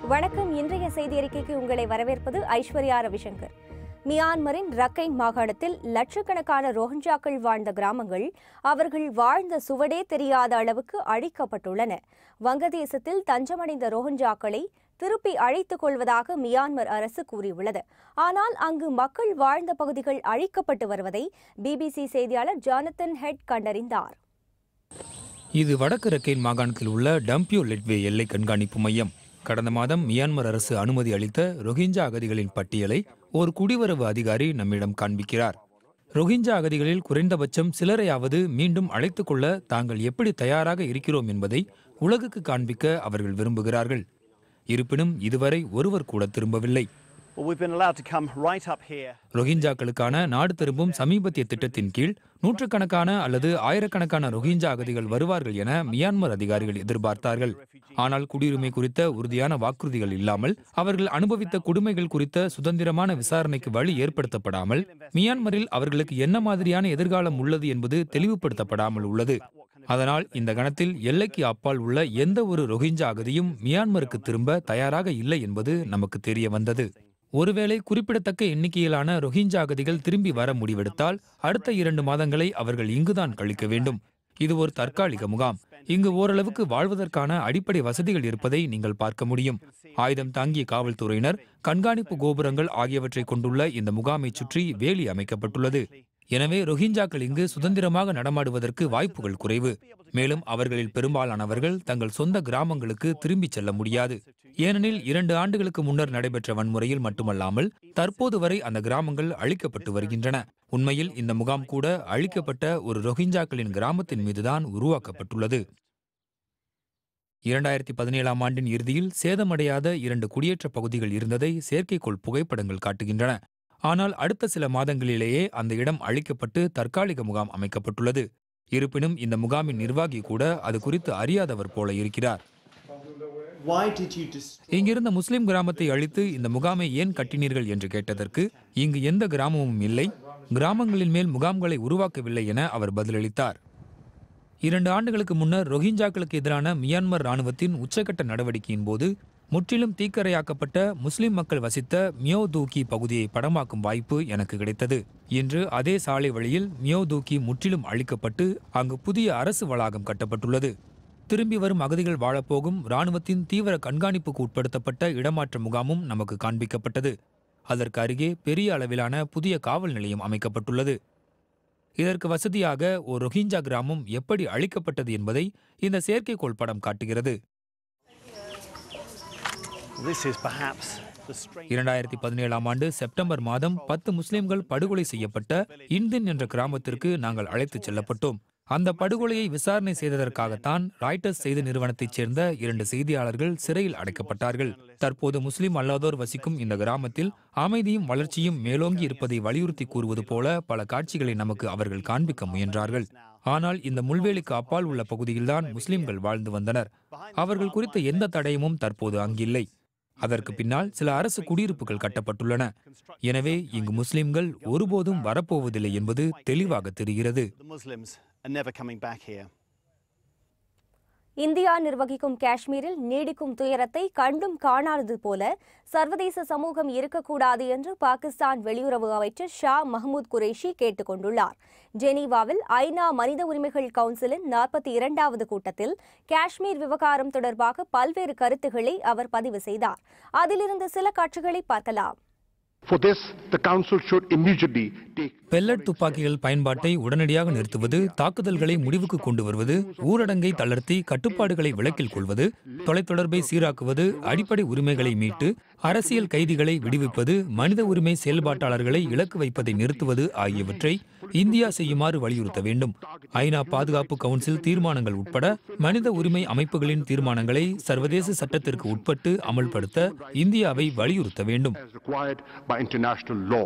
வணக்கம் இன்றைய செய்தி அறிக்கைக்கு உங்களை வரவேற்பது ஐஸ்வர்யா ரவிசங்கர் மியான்மரின் ரக்கைன் மாகாணத்தில் லட்சக்கணக்கான ரோஹிஞ்சாக்கள் வாழ்ந்த கிராமங்கள் அவர்கள் வாழ்ந்த சுவடே தெரியாத அளவுக்கு அழிக்கப்பட்டுள்ளன வங்கதேசத்தில் தஞ்சமடைந்த ரோஹிஞ்சாக்களை திருப்பி அழைத்துக் கொள்வதாக மியான்மர் அரசு கூறியுள்ளது ஆனால் அங்கு மக்கள் வாழ்ந்த பகுதிகள் அழிக்கப்பட்டு வருவதை பிபிசி செய்தியாளர் ஜானத்தன் ஹெட் கண்டறிந்தார் இது வடக்கு ரக்கைன் மாகாணத்தில் உள்ள டம்பியோ லெட்வே எல்லை கண்காணிப்பு மையம் கடந்த மாதம் மியான்மர் அரசு அனுமதி அளித்த ரொஹிஞ்சா அகதிகளின் பட்டியலை ஒரு குடிவரவு அதிகாரி நம்மிடம் காண்பிக்கிறார் ரொஹிஞ்சா அகதிகளில் குறைந்தபட்சம் சிலரையாவது மீண்டும் அழைத்துக் கொள்ள தாங்கள் எப்படி தயாராக இருக்கிறோம் என்பதை உலகுக்கு காண்பிக்க அவர்கள் விரும்புகிறார்கள் இருப்பினும் இதுவரை ஒருவர் கூட திரும்பவில்லை Well, we've been allowed to come right up here. ரொஹிஞ்சாக்களுக்கான நாடு திரும்பும் சமீபத்திய திட்டத்தின் கீழ் நூற்றுக்கணக்கான அல்லது ஆயிரக்கணக்கான ரொஹிஞ்சா அகதிகள் வருவார்கள் என மியான்மர் அதிகாரிகள் எதிர்பார்த்தார்கள் ஆனால் குடியுரிமை குறித்த உறுதியான வாக்குறுதிகள் இல்லாமல் அவர்கள் அனுபவித்த கொடுமைகள் குறித்த சுதந்திரமான விசாரணைக்கு வழி ஏற்படுத்தப்படாமல் மியான்மரில் அவர்களுக்கு என்ன மாதிரியான எதிர்காலம் உள்ளது என்பது தெளிவுபடுத்தப்படாமல் உள்ளது அதனால் இந்த கணத்தில் எல்லைக்கு அப்பால் உள்ள எந்த ஒரு ரொஹிஞ்சா அகதியும் மியான்மருக்கு திரும்ப தயாராக இல்லை என்பது நமக்கு தெரிய வந்தது ஒருவேளை குறிப்பிடத்தக்க எண்ணிக்கையிலான ரொஹிஞ்சா அகதிகள் திரும்பி வர முடிவெடுத்தால் அடுத்த இரண்டு மாதங்களை அவர்கள் இங்குதான் கழிக்க வேண்டும் இது ஒரு தற்காலிக முகாம் இங்கு ஓரளவுக்கு வாழ்வதற்கான அடிப்படை வசதிகள் இருப்பதை நீங்கள் பார்க்க முடியும் ஆயுதம் தாங்கிய காவல்துறையினர் கண்காணிப்பு கோபுரங்கள் ஆகியவற்றை கொண்டுள்ள இந்த முகாமை சுற்றி வேலி அமைக்கப்பட்டுள்ளது எனவே ரொஹிஞ்சாக்கள் இங்கு சுதந்திரமாக நடமாடுவதற்கு வாய்ப்புகள் குறைவு மேலும் அவர்களில் பெரும்பாலானவர்கள் தங்கள் சொந்த கிராமங்களுக்கு திரும்பிச் செல்ல முடியாது ஏனெனில் இரண்டு ஆண்டுகளுக்கு முன்னர் நடைபெற்ற வன்முறையில் மட்டுமல்லாமல் தற்போது வரை அந்த கிராமங்கள் அழிக்கப்பட்டு வருகின்றன உண்மையில் இந்த முகாம் கூட அழிக்கப்பட்ட ஒரு ரொஹிஞ்சாக்களின் கிராமத்தின் மீதுதான் உருவாக்கப்பட்டுள்ளது இரண்டாயிரத்தி பதினேழாம் ஆண்டின் இறுதியில் சேதமடையாத இரண்டு குடியேற்ற பகுதிகள் இருந்ததை செயற்கைக்கோள் புகைப்படங்கள் காட்டுகின்றன ஆனால் அடுத்த சில மாதங்களிலேயே அந்த இடம் அழிக்கப்பட்டு தற்காலிக முகாம் அமைக்கப்பட்டுள்ளது இருப்பினும் இந்த முகாமின் நிர்வாகி கூட அது குறித்து அறியாதவர் போல இருக்கிறார் Why did you dis- இங்கிருந்த முஸ்லிம் கிராமத்தை அழித்து இந்த முகாமை ஏன் கட்டினீர்கள் என்று கேட்டதற்கு இங்கு எந்த கிராமமும் இல்லை கிராமங்களின் மேல் முகாம்களை உருவாக்கவில்லை என அவர் பதிலளித்தார் இரண்டு ஆண்டுகளுக்கு முன்னர் ரொஹிஞ்சாக்களுக்கு எதிரான மியான்மர் ராணுவத்தின் உச்சக்கட்ட நடவடிக்கையின் போது முற்றிலும் தீக்கரையாக்கப்பட்ட முஸ்லிம் மக்கள் வசித்த மியோ தூக்கி பகுதியை படமாக்கும் வாய்ப்பு எனக்கு கிடைத்தது இன்று அதே சாலை வழியில் மியோ தூக்கி முற்றிலும் அழிக்கப்பட்டு அங்கு புதிய அரசு வளாகம் கட்டப்பட்டுள்ளது திரும்பி வரும் அகதிகள் வாழப்போகும் இராணுவத்தின் தீவிர கண்காணிப்புக்கு உட்படுத்தப்பட்ட இடமாற்ற முகாமும் நமக்கு காண்பிக்கப்பட்டது அதற்கு அருகே பெரிய அளவிலான புதிய காவல் நிலையம் அமைக்கப்பட்டுள்ளது இதற்கு வசதியாக ஒரு ரொஹிஞ்சா கிராமம் எப்படி அழிக்கப்பட்டது என்பதை இந்த செயற்கைக்கோள் படம் காட்டுகிறது This is perhaps the strange. இரண்டாயிரத்தி பதினேழாம் ஆண்டு செப்டம்பர் மாதம் பத்து முஸ்லிம்கள் படுகொலை செய்யப்பட்ட இந்தின் என்ற கிராமத்திற்கு நாங்கள் அழைத்துச் செல்லப்பட்டோம் அந்த படுகொலையை விசாரணை செய்ததற்காகத்தான் ராய்டர்ஸ் செய்தி நிறுவனத்தைச் சேர்ந்த இரண்டு செய்தியாளர்கள் சிறையில் அடைக்கப்பட்டார்கள் தற்போது முஸ்லிம் அல்லாதோர் வசிக்கும் இந்த கிராமத்தில் அமைதியும் வளர்ச்சியும் மேலோங்கி இருப்பதை வலியுறுத்தி கூறுவது போல பல காட்சிகளை நமக்கு அவர்கள் காண்பிக்க முயன்றார்கள் ஆனால் இந்த முள்வேலிக்கு அப்பால் உள்ள பகுதியில்தான் முஸ்லிம்கள் வாழ்ந்து வந்தனர் அவர்கள் குறித்த எந்த தடயமும் தற்போது அங்கில்லை அதற்கு பின்னால் சில அரசு குடியிருப்புகள் கட்டப்பட்டுள்ளன எனவே இங்கு முஸ்லிம்கள் ஒருபோதும் வரப்போவதில்லை என்பது தெளிவாக தெரிகிறது The Muslims are never coming back here. India நிர்வகிக்கும் காஷ்மீரில் நீடிக்கும் துயரத்தை கண்டும் காணாதது போல சர்வதேச சமூகம் இருக்கக்கூடாது என்று பாகிஸ்தான் வெளியுறவு அமைச்சர் ஷா மஹ்மூத் குரேஷி கேட்டுக் கொண்டுள்ளார் ஜெனீவாவில் ஐநா மனித உரிமைகள் கவுன்சிலின் நாற்பத்தி இரண்டாவது கூட்டத்தில் காஷ்மீர் விவகாரம் தொடர்பாக பல்வேறு கருத்துக்களை அவர் பதிவு செய்தார் அதிலிருந்து சில காட்சிகளை பார்க்கலாம் For this, the Council should immediately take pellet துப்பாக்கிகள் பயன்பாட்டை உடனடியாக நிறுத்துவது தாக்குதல்களை முடிவுக்கு கொண்டு வருவது ஊரடங்கை தளர்த்தி கட்டுப்பாடுகளை விலக்கில் கொள்வது தொலைத்தொடர்பை சீராக்குவது அடிப்படை உரிமைகளை மீட்டு அரசியல் கைதிகளை விடுவிப்பது மனித உரிமை செயல்பாட்டாளர்களை இலக்கு வைப்பதை நிறுத்துவது ஆகியவற்றை இந்தியா செய்யுமாறு வலியுறுத்த வேண்டும் ஐநா பாதுகாப்பு கவுன்சில் தீர்மானங்கள் உட்பட மனித உரிமை அமைப்புகளின் தீர்மானங்களை சர்வதேச சட்டத்திற்கு உட்பட்டு அமல்படுத்த இந்தியாவை வலியுறுத்த வேண்டும் as required by international law.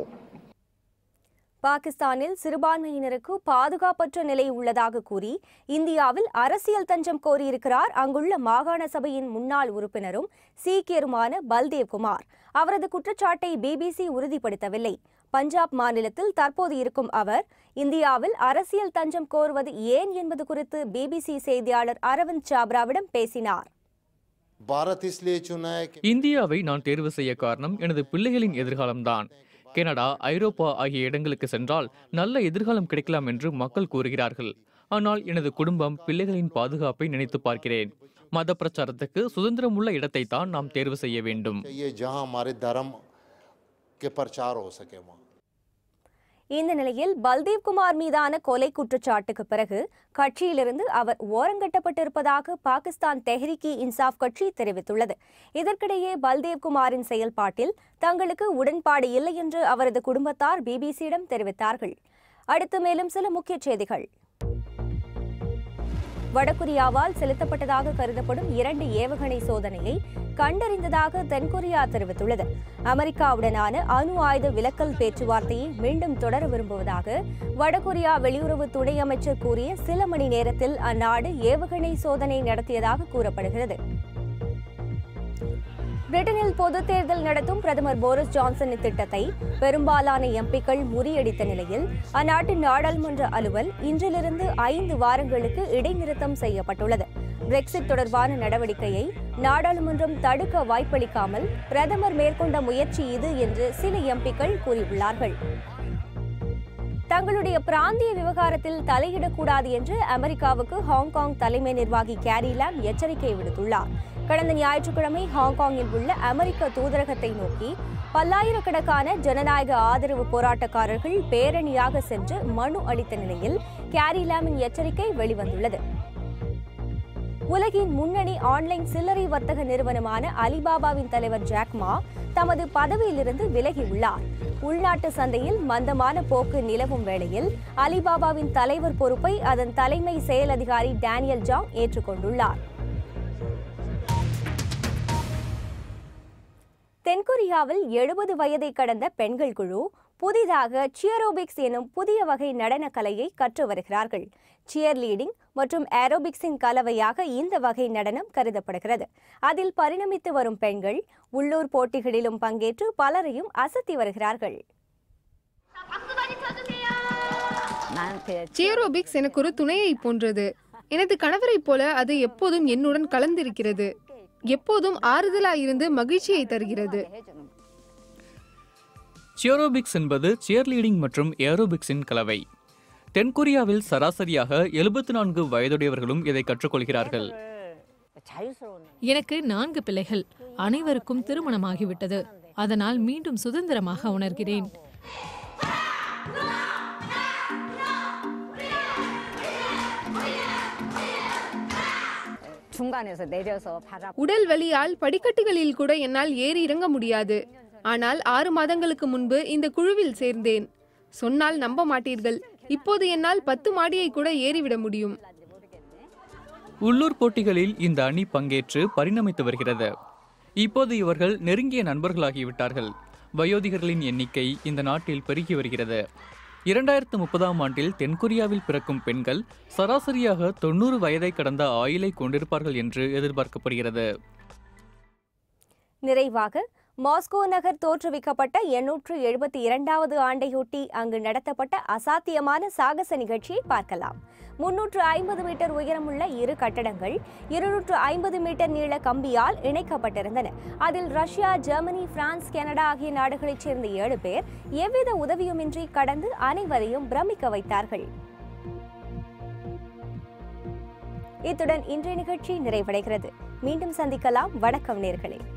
பாகிஸ்தானில் சிறுபான்மையினருக்கு பாதுகாப்பற்ற நிலை உள்ளதாக கூறி இந்தியாவில் அரசியல் தஞ்சம் கோரியிருக்கிறார் அங்குள்ள மாகாண சபையின் முன்னாள் உறுப்பினரும் சீக்கியருமான பல்தேவ் குமார் அவரது குற்றச்சாட்டை பிபிசி உறுதிப்படுத்தவில்லை பஞ்சாப் மாநிலத்தில் தற்போது இருக்கும் அவர் இந்தியாவில் அரசியல் தஞ்சம் கோருவது ஏன் என்பது குறித்து பிபிசி செய்தியாளர் அரவிந்த் சாப்ராவிடம் பேசினார் भारत इसलिए चुना है कि இந்தியாவை நான் தேர்வு செய்ய காரணம் எனது பிள்ளைகளின் எதிர்காலம்தான் கனடா ஐரோப்பா ஆகிய இடங்களுக்கு சென்றால் நல்ல எதிர்காலம் கிடைக்கலாம் என்று மக்கள் கூறுகிறார்கள் ஆனால் எனது குடும்பம் பிள்ளைகளின் பாதுகாப்பை நினைத்து பார்க்கிறேன் மத பிரச்சாரத்துக்கு சுதந்திரமுள்ள இடத்தை தான் நாம் தேர்வு செய்ய வேண்டும் चाहिए जहां हमारे धर्म के प्रचार हो सके वहाँ இந்த நிலையில் பல்தேவ் குமார் மீதான கொலை குற்றச்சாட்டுக்கு பிறகு கட்சியிலிருந்து அவர் ஓரங்கட்டப்பட்டிருப்பதாக பாகிஸ்தான் தெஹ்ரிக் இ இன்சாஃப் கட்சி தெரிவித்துள்ளது இதற்கிடையே பல்தேவ் குமாரின் செயல்பாட்டில் தங்களுக்கு உடன்பாடு இல்லை என்று அவரது குடும்பத்தார் பிபிசியிடம் தெரிவித்தார்கள் அடுத்து மேலும் சில முக்கிய செய்திகள் வடகொரியாவால் செலுத்தப்பட்டதாக கருதப்படும் இரண்டு ஏவுகணை சோதனையை கண்டறிந்ததாக தென்கொரியா தெரிவித்துள்ளது அமெரிக்காவுடனான அணு ஆயுத விலக்கல் பேச்சுவார்த்தையை மீண்டும் தொடர விரும்புவதாக வடகொரியா வெளியுறவு துணை அமைச்சர் கூறிய சில மணி நேரத்தில் அந்நாடு ஏவுகணை சோதனை நடத்தியதாக கூறப்படுகிறது பிரிட்டனில் பொதுத் தேர்தல் நடத்தும் பிரதமர் போரிஸ் ஜான்சனின் திட்டத்தை பெரும்பாலான எம்பிக்கள் முறியடித்த நிலையில் அந்நாட்டு நாடாளுமன்ற அலுவல் இன்றிலிருந்து ஐந்து வாரங்களுக்கு இடைநிறுத்தம் செய்யப்பட்டுள்ளது பிரெக்சிட் தொடர்பான நடவடிக்கையை நாடாளுமன்றம் தடுக்க வாய்ப்பளிக்காமல் பிரதமர் மேற்கொண்ட முயற்சி இது என்று சில எம்பிக்கள் கூறியுள்ளார்கள் தங்களுடைய பிராந்திய விவகாரத்தில் தலையிடக்கூடாது என்று அமெரிக்காவுக்கு ஹாங்காங் தலைமை நிர்வாகி கேரி லாம் எச்சரிக்கை விடுத்துள்ளார் கடந்த ஞாயிற்றுக்கிழமை ஹாங்காங்கில் உள்ள அமெரிக்க தூதரகத்தை நோக்கி பல்லாயிரக்கணக்கான ஜனநாயக ஆதரவு போராட்டக்காரர்கள் பேரணியாக சென்று மனு அளித்த நிலையில் கேரி லாமின் எச்சரிக்கை வெளிவந்துள்ளது உலகின் முன்னணி ஆன்லைன் சில்லறை வர்த்தக நிறுவனமான அலிபாபாவின் தலைவர் ஜாக்மா தமது பதவியிலிருந்து விலகியுள்ளார் உள்நாட்டு சந்தையில் மந்தமான போக்கு நிலவும் வேளையில் அலிபாபாவின் தலைவர் பொறுப்பை அதன் தலைமை செயல் அதிகாரி டேனியல் ஜாங் ஏற்றுக்கொண்டுள்ளார் தென்கொரியாவில் எழுபது வயதை கடந்த பெண்கள் குழு புதிதாக சியரோபிக்ஸ் எனும் புதிய வகை நடன கலையை கற்று வருகிறார்கள் சியர் லீடிங் மற்றும் ஏரோபிக்ஸின் கலவையாக இந்த வகை நடனம் கருதப்படுகிறது அதில் பரிணமித்து வரும் பெண்கள் உள்ளூர் போட்டிகளிலும் பங்கேற்று பலரையும் அசத்தி வருகிறார்கள் சியரோபிக்ஸ் எனக்கு ஒரு துணையை போன்றது எனது கணவரைப் போல அது எப்போதும் என்னுடன் கலந்திருக்கிறது எப்போதும் ஆறுதலாயிருந்து மகிழ்ச்சியை தருகிறது சியரோபிக்ஸ் என்பது சியர்லீடிங் மற்றும் ஏரோபிக்ஸின் கலவை தென்கொரியாவில் சராசரியாக எழுபத்தி நான்கு வயதுடையவர்களும் இதை கற்றுக்கொள்கிறார்கள் எனக்கு நான்கு பிள்ளைகள் அனைவருக்கும் திருமணமாகிவிட்டது அதனால் மீண்டும் சுதந்திரமாக உணர்கிறேன் உடல் வலியால் படிக்கட்டுகளில் கூட என்னால் ஏறி இறங்க முடியாது ஆனால் ஆறு மாதங்களுக்கு முன்பு இந்த குழுவில் சேர்ந்தேன் சொன்னால் நம்ப மாட்டீர்கள் இப்போது என்னால் பத்து மாடியை கூட ஏறிவிட முடியும் உள்ளூர் போட்டிகளில் இந்த அணி பங்கேற்று பரிணமித்து வருகிறது இப்போது இவர்கள் நெருங்கிய நண்பர்களாகிவிட்டார்கள் வயோதிகர்களின் எண்ணிக்கை இந்த நாட்டில் பெருகி வருகிறது இரண்டாயிரத்து முப்பதாம் ஆண்டில் தென்கொரியாவில் பிறக்கும் பெண்கள் சராசரியாக தொண்ணூறு வயதை கடந்த ஆயுளை கொண்டிருப்பார்கள் என்று எதிர்பார்க்கப்படுகிறது நிறைவாக மாஸ்கோ நகர் தோற்றுவிக்கப்பட்ட எண்ணூற்று எழுபத்தி இரண்டாவது ஆண்டையொட்டி அங்கு நடத்தப்பட்ட அசாத்தியமான சாகச நிகழ்ச்சியை பார்க்கலாம் முன்னூற்று ஐம்பது மீட்டர் உயரமுள்ள இரு கட்டடங்கள் இருநூற்று ஐம்பது மீட்டர் நீள கம்பியால் இணைக்கப்பட்டிருந்தன அதில் ரஷ்யா ஜெர்மனி பிரான்ஸ் கனடா ஆகிய நாடுகளைச் சேர்ந்த ஏழு பேர் எவ்வித உதவியுமின்றி கடந்து அனைவரையும் பிரமிக்க வைத்தார்கள் இத்துடன் இன்றைய நிகழ்ச்சி நிறைவடைகிறது மீண்டும் சந்திக்கலாம் வணக்கம் நேர்களே